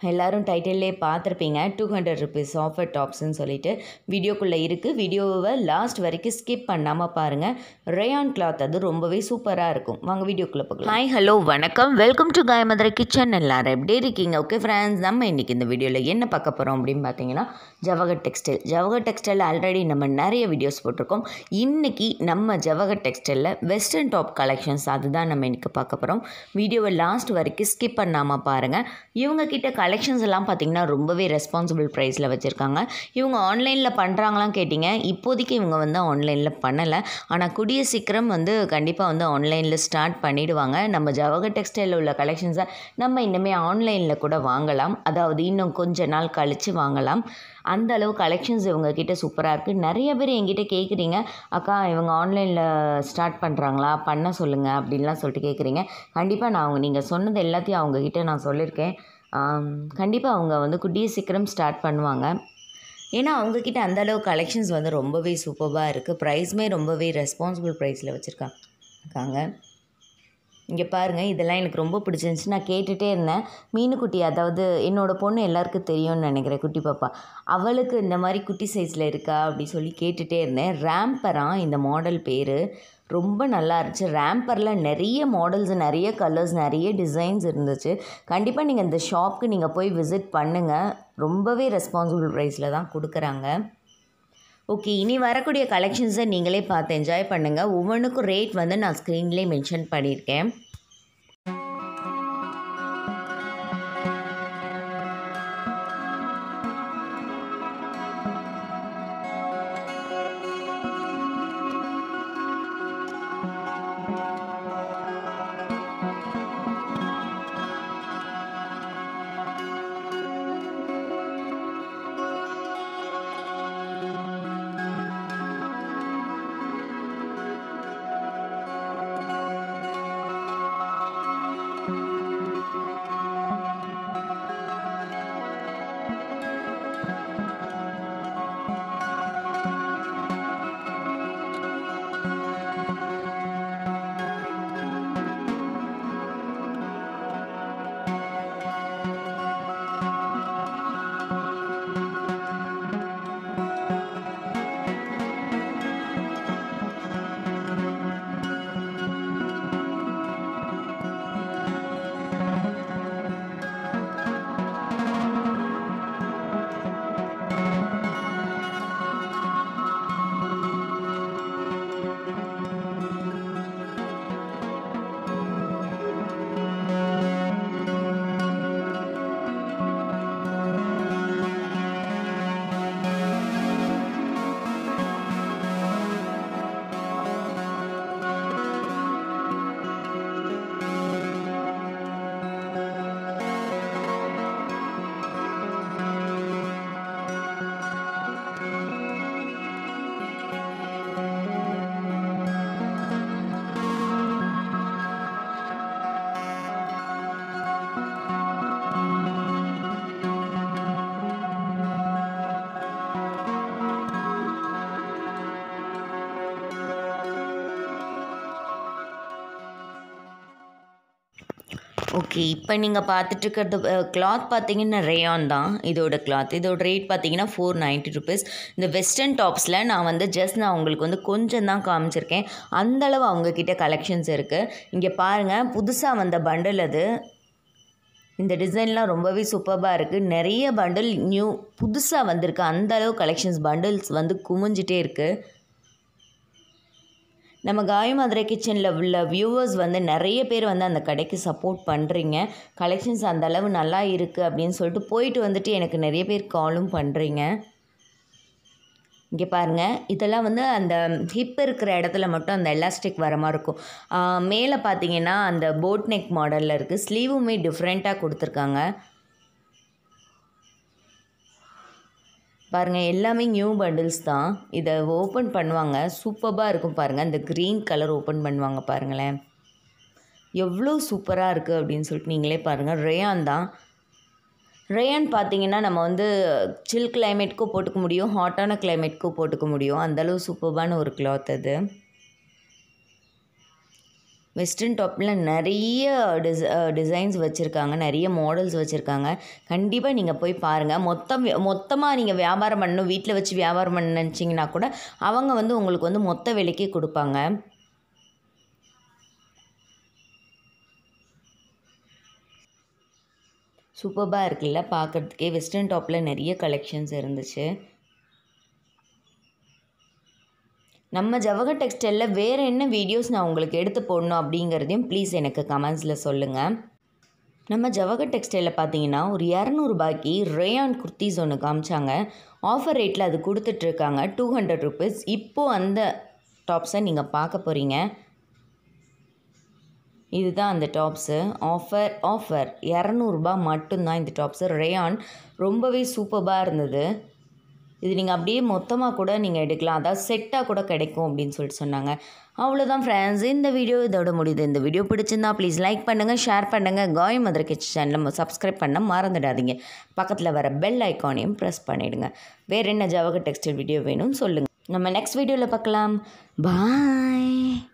எல்லாரும் டைட்டில்லே பார்த்துருப்பீங்க டூ ஹண்ட்ரட் ருபீஸ் ஆஃபர் டாப்ஸ்ன்னு சொல்லிட்டு வீடியோக்குள்ளே இருக்குது வீடியோவை லாஸ்ட் வரைக்கும் ஸ்கிப் பண்ணாமல் பாருங்கள் ரேயான் கிளாத் அது ரொம்பவே சூப்பராக இருக்கும் வாங்க வீடியோக்குள்ளே போகலாம் ஹாய் ஹலோ வணக்கம் வெல்கம் டு காயமதுரை கிச்சன் எல்லாரும் எப்படி இருக்கீங்க ஓகே ஃப்ரெண்ட்ஸ் நம்ம இன்றைக்கி இந்த வீடியோவில் என்ன பார்க்க போகிறோம் அப்படின்னு பார்த்தீங்கன்னா Jawahar textile Jawahar textile already நம்ம நிறைய வீடியோஸ் போட்டிருக்கோம் இன்றைக்கி நம்ம ஜவஹர் டெக்ஸ்டைலில் வெஸ்டர்ன் டாப் கலெக்ஷன்ஸ் அதுதான் நம்ம இன்றைக்கி பார்க்க போகிறோம் வீடியோவை லாஸ்ட் வரைக்கும் ஸ்கிப் பண்ணாமல் பாருங்கள் இவங்க கிட்ட கலெக்ஷன்ஸ் எல்லாம் பார்த்திங்கன்னா ரொம்பவே ரெஸ்பான்சிபிள் ப்ரைஸில் வச்சுருக்காங்க இவங்க ஆன்லைனில் பண்ணுறாங்களாம் கேட்டிங்க இப்போதைக்கு இவங்க வந்து ஆன்லைனில் பண்ணலை ஆனால் கூடிய சீக்கிரம் வந்து கண்டிப்பாக வந்து ஆன்லைனில் ஸ்டார்ட் பண்ணிடுவாங்க நம்ம ஜவஹர் டெக்ஸ்டைலில் உள்ள கலெக்ஷன்ஸை நம்ம இன்னுமே ஆன்லைனில் கூட வாங்கலாம் அதாவது இன்னும் கொஞ்ச நாள் கழித்து வாங்கலாம் அந்த அளவு கலெக்ஷன்ஸ் இவங்க கிட்ட சூப்பராக இருக்குது நிறைய பேர் என்கிட்ட கேட்குறீங்க அக்கா இவங்க ஆன்லைனில் ஸ்டார்ட் பண்ணுறாங்களா பண்ண சொல்லுங்கள் அப்படின்லாம் சொல்லிட்டு கேட்குறீங்க கண்டிப்பாக நான் அவங்க நீங்கள் சொன்னது எல்லாத்தையும் அவங்கக்கிட்ட நான் சொல்லியிருக்கேன் கண்டிப்பாக அவங்க வந்து குட்டிய சீக்கிரம் ஸ்டார்ட் பண்ணுவாங்க ஏன்னா அவங்கக்கிட்ட அந்தளவு கலெக்ஷன்ஸ் வந்து ரொம்பவே சூப்பராக இருக்குது ப்ரைஸுமே ரொம்பவே ரெஸ்பான்சிபிள் ப்ரைஸில் வச்சுருக்காங்க இங்கே பாருங்கள் இதெல்லாம் எனக்கு ரொம்ப பிடிச்சிருந்துச்சி நான் கேட்டுகிட்டே இருந்தேன் மீனுக்குட்டி அதாவது என்னோடய பொண்ணு எல்லாருக்கும் தெரியும்னு நினைக்கிறேன் குட்டி பாப்பா அவளுக்கு இந்த மாதிரி குட்டி சைஸில் இருக்கா அப்படி சொல்லி கேட்டுகிட்டே இருந்தேன் ரேம்பரான் இந்த மாடல் பேர் ரொம்ப நல்லா இருந்துச்சு ரேம்பரில் நிறைய மாடல்ஸ் நிறைய கலர்ஸ் நிறைய டிசைன்ஸ் இருந்துச்சு கண்டிப்பாக நீங்கள் இந்த ஷாப்க்கு நீங்கள் போய் விசிட் பண்ணுங்கள் ரொம்பவே ரெஸ்பான்சிபிள் ப்ரைஸில் தான் கொடுக்குறாங்க ஓகே இனி வரக்கூடிய கலெக்ஷன்ஸை நீங்களே பார்த்து என்ஜாய் பண்ணுங்கள் ஒவ்வொன்றுக்கும் ரேட் வந்து நான் ஸ்க்ரீன்லேயே மென்ஷன் பண்ணியிருக்கேன் ஓகே இப்போ நீங்கள் பார்த்துட்டு இருக்கிறது கிளாத் பார்த்தீங்கன்னா ரேயான் தான் இதோட கிளாத் இதோட ரேட் பார்த்தீங்கன்னா ஃபோர் நைன்ட்டி ருபீஸ் இந்த வெஸ்டர்ன் டாப்ஸில் நான் வந்து ஜஸ்ட் நான் உங்களுக்கு வந்து கொஞ்சம் தான் காமிச்சிருக்கேன் அந்தளவு அவங்கக்கிட்ட கலெக்ஷன்ஸ் இருக்குது இங்கே பாருங்கள் புதுசாக வந்த பண்டில் அது இந்த டிசைன்லாம் ரொம்பவே சூப்பராக இருக்குது நிறைய பண்டில் நியூ புதுசாக வந்திருக்கு அந்தளவு கலெக்ஷன்ஸ் பண்டில்ஸ் வந்து குமிஞ்சிட்டே இருக்குது நம்ம காயமதுரை கிச்சனில் உள்ள வியூவர்ஸ் வந்து நிறைய பேர் வந்து அந்த கடைக்கு சப்போர்ட் பண்ணுறீங்க கலெக்ஷன்ஸ் அந்த அளவு நல்லா இருக்குது அப்படின்னு சொல்லிட்டு போயிட்டு வந்துட்டு எனக்கு நிறைய பேர் காலும் பண்ணுறீங்க இங்கே பாருங்கள் இதெல்லாம் வந்து அந்த ஹிப் இருக்கிற இடத்துல மட்டும் அந்த எலாஸ்டிக் வர மாதிரி இருக்கும் மேலே பார்த்தீங்கன்னா அந்த போட் நெக் மாடலில் இருக்குது ஸ்லீவுமே டிஃப்ரெண்ட்டாக கொடுத்துருக்காங்க பாருங்கள் எல்லாமே நியூ பண்டில்ஸ் தான் இதை ஓப்பன் பண்ணுவாங்க சூப்பராக இருக்கும் பாருங்கள் இந்த க்ரீன் கலர் ஓப்பன் பண்ணுவாங்க பாருங்களேன் எவ்வளோ சூப்பராக இருக்குது அப்படின்னு சொல்லிட்டு நீங்களே பாருங்கள் ரேயான் தான் ரேயான் பார்த்தீங்கன்னா நம்ம வந்து சில் கிளைமேட்க்கும் போட்டுக்க முடியும் ஹாட்டான கிளைமேட்க்கும் போட்டுக்க முடியும் அந்தளவு சூப்பர்பான ஒரு கிளாத் அது வெஸ்டர்ன் டாப்பில் நிறைய டிஸ் டிசைன்ஸ் வச்சுருக்காங்க நிறைய மாடல்ஸ் வச்சுருக்காங்க கண்டிப்பாக நீங்கள் போய் பாருங்கள் மொத்தம் மொத்தமாக நீங்கள் வியாபாரம் பண்ணணும் வீட்டில் வச்சு வியாபாரம் பண்ண நினச்சிங்கன்னா கூட அவங்க வந்து உங்களுக்கு வந்து மொத்த விலைக்கே கொடுப்பாங்க சூப்பராக இருக்குல்ல பார்க்குறதுக்கே வெஸ்டர்ன் டாப்பில் நிறைய கலெக்ஷன்ஸ் இருந்துச்சு நம்ம ஜவஹர் டெக்ஸ்டைலில் வேறு என்ன வீடியோஸ் நான் உங்களுக்கு எடுத்து போடணும் அப்படிங்கிறதையும் ப்ளீஸ் எனக்கு கமெண்ட்ஸில் சொல்லுங்கள் நம்ம ஜவஹர் டெக்ஸ்டைலில் பார்த்தீங்கன்னா ஒரு இரநூறுபாய்க்கு ரேயான் குர்த்திஸ் ஒன்று காமிச்சாங்க ஆஃபர் ரேட்டில் அது கொடுத்துட்ருக்காங்க டூ ஹண்ட்ரட் ருபீஸ் இப்போது அந்த டாப்ஸை நீங்கள் பார்க்க போகிறீங்க இதுதான் அந்த டாப்ஸு ஆஃபர் ஆஃபர் இரநூறுபா மட்டும்தான் இந்த டாப்ஸு ரேயான் ரொம்பவே சூப்பராக இருந்தது இது நீங்கள் அப்படியே மொத்தமாக கூட நீங்கள் எடுக்கலாம் அதாவது செட்டாக கூட கிடைக்கும் அப்படின்னு சொல்லிட்டு சொன்னாங்க அவ்வளோதான் ஃப்ரெண்ட்ஸ் இந்த வீடியோ இதோட முடியுது இந்த வீடியோ பிடிச்சிருந்தா ப்ளீஸ் லைக் பண்ணுங்கள் ஷேர் பண்ணுங்கள் காய் மதுரை கிச் சேனலை சப்ஸ்கிரைப் பண்ண மறந்துடாதீங்க பக்கத்தில் வர பெல் ஐக்கானையும் ப்ரெஸ் பண்ணிவிடுங்க வேறு என்ன ஜவஹர் டெக்ஸ்டைல் வீடியோ வேணும்னு சொல்லுங்கள் நம்ம நெக்ஸ்ட் வீடியோவில் பார்க்கலாம் பாய்